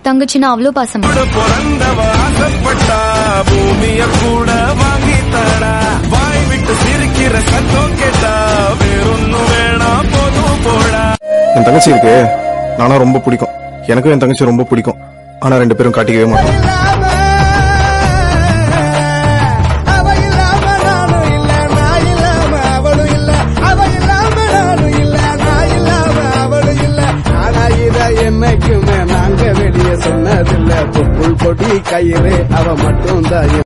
தங்கச்சின்னா அவ்வளோ பாசமா கூட பிறந்தவ ஆசைப்பட்டா பூமிய கூட வாங்கி தரா வாய் விட்டு சிரிக்கிற சத்தம் கேட்டா வேறொன்னும் வேணாம் போதும் போடா என் தங்கச்சி இருக்கு நானும் ரொம்ப பிடிக்கும் எனக்கும் என் தங்கச்சி ரொம்ப பிடிக்கும் ஆனா ரெண்டு பேரும் காட்டிக்கவே மாட்டோம் அவ இல்லாம நானும் இல்ல நான் இல்லாம அவளும் இல்ல அவ இல்லாம நானும் இல்ல நான் இல்லாம அவளும் இல்ல ஆனா இத என்னைக்குமே நாங்க வெளியே சொன்னதில்ல புல் கொடி கயிறு அவ மட்டும் தான்